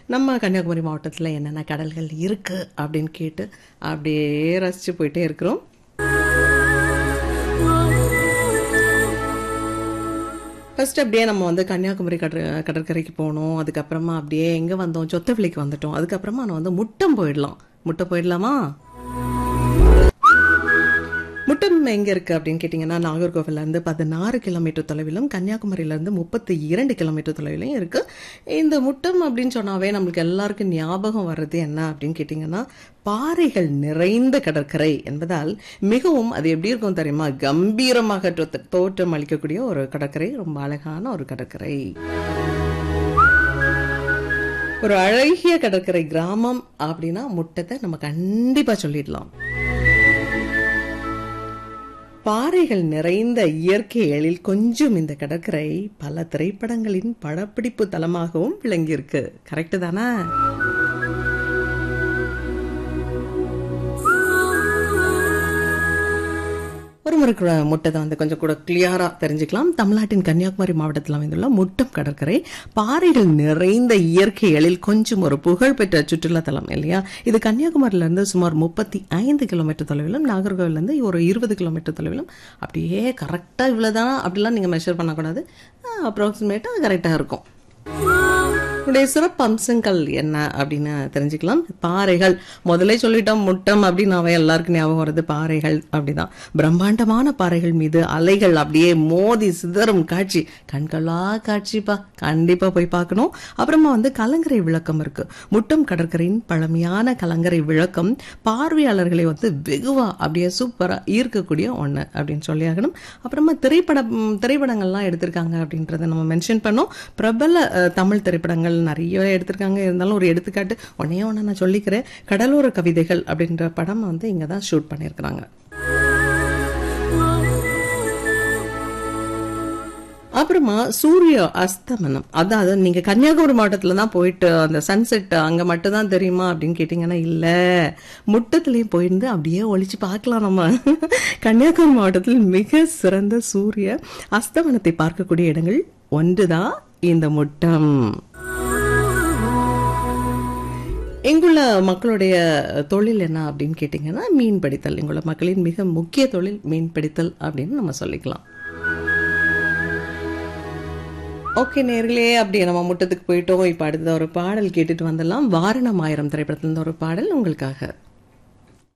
நம்ம கன்னியாகுமரி மாவட்டத்தில் என்னென்ன கடல்கள் இருக்கு அப்படின்னு கேட்டு அப்படியே ரசிச்சு போயிட்டே இருக்கிறோம் ஃபர்ஸ்ட் அப்படியே நம்ம வந்து கன்னியாகுமரி கடற் கடற்கரைக்கு போனோம் அதுக்கப்புறமா அப்படியே எங்கே வந்தோம் சொத்தவெளிக்கு வந்துட்டோம் அதுக்கப்புறமா நான் வந்து முட்டம் போயிடலாம் முட்டம் போயிடலாமா முட்டம் எங்க இருக்கு அப்படின்னு கேட்டிங்கன்னா நாகர்கோவில்ல இருந்து பதினாறு கிலோமீட்டர் தொலைவிலும் கன்னியாகுமரியில இருந்து முப்பத்தி இரண்டு கிலோமீட்டர் தொலைவிலும் இருக்கு இந்த முட்டம் அப்படின்னு சொன்னாவே நம்மளுக்கு எல்லாருக்கும் ஞாபகம் வர்றது என்ன அப்படின்னு கேட்டிங்கன்னா பாறைகள் நிறைந்த கடற்கரை என்பதால் மிகவும் அது எப்படி இருக்கும் தெரியுமா கம்பீரமாக தோற்ற- தோற்றம் அளிக்கக்கூடிய ஒரு கடற்கரை ரொம்ப அழகான ஒரு கடற்கரை ஒரு அழகிய கடற்கரை கிராமம் அப்படின்னா முட்டத்தை நம்ம கண்டிப்பா சொல்லிடலாம் பாறைகள் நிறைந்த இயற்கை எழில் கொஞ்சம் இந்த கடற்கரை பல திரைப்படங்களின் படப்பிடிப்பு தலமாகவும் விளங்கியிருக்கு கரெக்டு தானே ஒரு முறை கூட முட்டத்தை வந்து கொஞ்சம் கூட கிளியரா தெரிஞ்சுக்கலாம் தமிழ்நாட்டின் கன்னியாகுமரி மாவட்டத்தில் அமைந்துள்ள முட்டம் கடற்கரை பாறைகள் நிறைந்த இயற்கை எழில் கொஞ்சம் ஒரு புகழ்பெற்ற சுற்றுலா தலம் இல்லையா இது கன்னியாகுமரியில இருந்து சுமார் முப்பத்தி ஐந்து கிலோமீட்டர் தொலைவிலும் நாகர்கோவில்ல இருந்து ஒரு இருபது கிலோமீட்டர் தொலைவிலும் அப்படியே கரெக்டா இவ்வளவுதான் அப்படிலாம் நீங்க மெஷர் பண்ணக்கூடாது அப்ராக்சிமேட்டா கரெக்டா இருக்கும் உடைய சிறப்பு அம்சங்கள் என்ன அப்படின்னு தெரிஞ்சுக்கலாம் பாறைகள் முதல்ல சொல்லிட்டோம் முட்டம் அப்படின்னு எல்லாருக்கும் ஞாபகம் வருது பாறைகள் அப்படிதான் பிரம்மாண்டமான பாறைகள் மீது அலைகள் அப்படியே மோதி சிதறும் காட்சி கண்களா காட்சிப்பா கண்டிப்பா போய் பார்க்கணும் அப்புறமா வந்து கலங்கரை விளக்கம் இருக்கு முட்டம் கடற்கரையின் பழமையான கலங்கரை விளக்கம் பார்வையாளர்களை வந்து வெகுவா அப்படியே சூப்பரா ஈர்க்கக்கூடிய ஒண்ணு அப்படின்னு சொல்லியாகணும் அப்புறமா திரைப்படம் திரைப்படங்கள்லாம் எடுத்திருக்காங்க அப்படின்றத நம்ம மென்ஷன் பண்ணோம் பிரபல அஹ், தமிழ் திரைப்படங்கள் நிறைய எடுத்திருக்காங்க இருந்தாலும் ஒரு எடுத்துக்காட்டு ஒன்னே ஒன்று நான் சொல்லிக்கிறேன் கடலோர கவிதைகள் அப்படின்ற படம் வந்து இங்கே தான் ஷூட் பண்ணியிருக்கிறாங்க அப்புறமா சூரிய அஸ்தமனம் அதாவது நீங்க கன்னியாகுமரி மாவட்டத்துல தான் போயிட்டு அந்த சன்செட் அங்க மட்டும் தான் தெரியுமா அப்படின்னு கேட்டீங்கன்னா இல்ல முட்டத்திலயும் போயிருந்து அப்படியே ஒளிச்சு பார்க்கலாம் நம்ம கன்னியாகுமரி மாவட்டத்தில் மிக சிறந்த சூரிய அஸ்தமனத்தை பார்க்கக்கூடிய இடங்கள் ஒன்றுதான் இந்த முட்டம் இங்குள்ள மக்களுடைய தொழில் என்ன அப்படின்னு கேட்டிங்கன்னா மீன் பிடித்தல் இங்குள்ள மக்களின் மிக முக்கிய தொழில் மீன் பிடித்தல் அப்படின்னு நம்ம சொல்லிக்கலாம் ஓகே நேர்களே அப்படியே நம்ம முட்டத்துக்கு போயிட்டோம் இப்போ அடுத்த ஒரு பாடல் கேட்டுட்டு வந்துடலாம் வாரணம் ஆயிரம் திரைப்படத்துல இருந்து ஒரு பாடல் உங்களுக்காக